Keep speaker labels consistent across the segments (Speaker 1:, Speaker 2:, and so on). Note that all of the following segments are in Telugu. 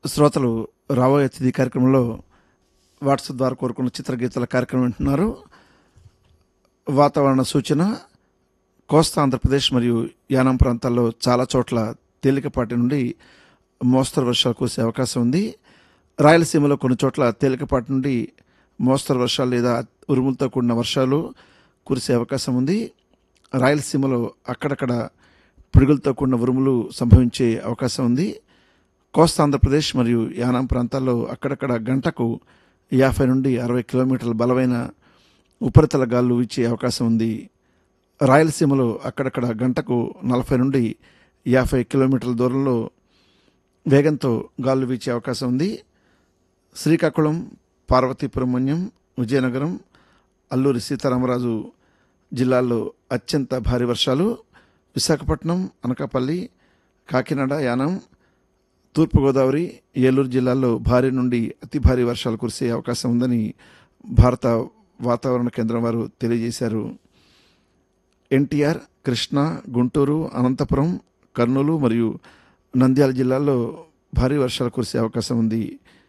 Speaker 1: శ్రోతలు రాబోయే తిథి కార్యక్రమంలో వాట్సాప్ ద్వారా కోరుకున్న చిత్రగీతాల కార్యక్రమం వింటున్నారు వాతావరణ సూచన కోస్తా ఆంధ్రప్రదేశ్ మరియు యానాం ప్రాంతాల్లో చాలా చోట్ల తేలికపాటి నుండి మోస్తరు వర్షాలు కురిసే అవకాశం ఉంది రాయలసీమలో కొన్ని చోట్ల తేలికపాటి నుండి మోస్తరు వర్షాలు లేదా ఉరుములతో కూడిన వర్షాలు కురిసే అవకాశం ఉంది రాయలసీమలో అక్కడక్కడ పిడుగులతో కూడిన ఉరుములు సంభవించే అవకాశం ఉంది కోస్తా ఆంధ్రప్రదేశ్ మరియు యానాం ప్రాంతాల్లో అక్కడక్కడ గంటకు యాభై నుండి అరవై కిలోమీటర్ల బలమైన ఉపరితల గాలు వీచే అవకాశం ఉంది రాయలసీమలో అక్కడక్కడ గంటకు నలభై నుండి యాభై కిలోమీటర్ల దూరంలో వేగంతో గాలు వీచే అవకాశం ఉంది శ్రీకాకుళం పార్వతీపురం మన్యం విజయనగరం అల్లూరి సీతారామరాజు జిల్లాల్లో అత్యంత భారీ వర్షాలు విశాఖపట్నం అనకాపల్లి కాకినాడ యానం తూర్పుగోదావరి ఏలూరు జిల్లాల్లో భారీ నుండి అతి భారీ వర్షాలు కురిసే అవకాశం ఉందని భారత వాతావరణ కేంద్రం వారు తెలియజేశారు ఎన్టీఆర్ కృష్ణా గుంటూరు అనంతపురం కర్నూలు మరియు నంద్యాల జిల్లాల్లో భారీ వర్షాలు కురిసే అవకాశం ఉంది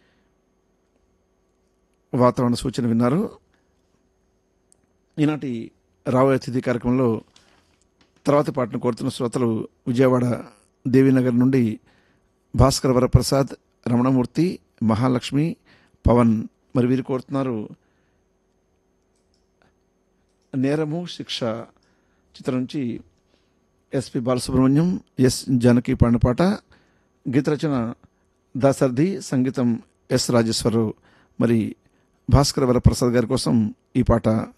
Speaker 1: వాతావరణ సూచన విన్నారు ఈనాటి రాబోయే తిథి కార్యక్రమంలో తర్వాతి పాటను కోరుతున్న శ్రోతలు విజయవాడ దేవీనగర్ నుండి భాస్కర్ వరప్రసాద్ రమణమూర్తి మహాలక్ష్మి పవన్ మరి వీరు కోరుతున్నారు నేరము శిక్ష చిత్రం నుంచి ఎస్పి బాలసుబ్రహ్మణ్యం ఎస్ జానకి పాడిన పాట గీత రచన దాసర్ధి సంగీతం ఎస్ రాజేశ్వరరావు మరి భాస్కర్ వరప్రసాద్ గారి కోసం ఈ పాట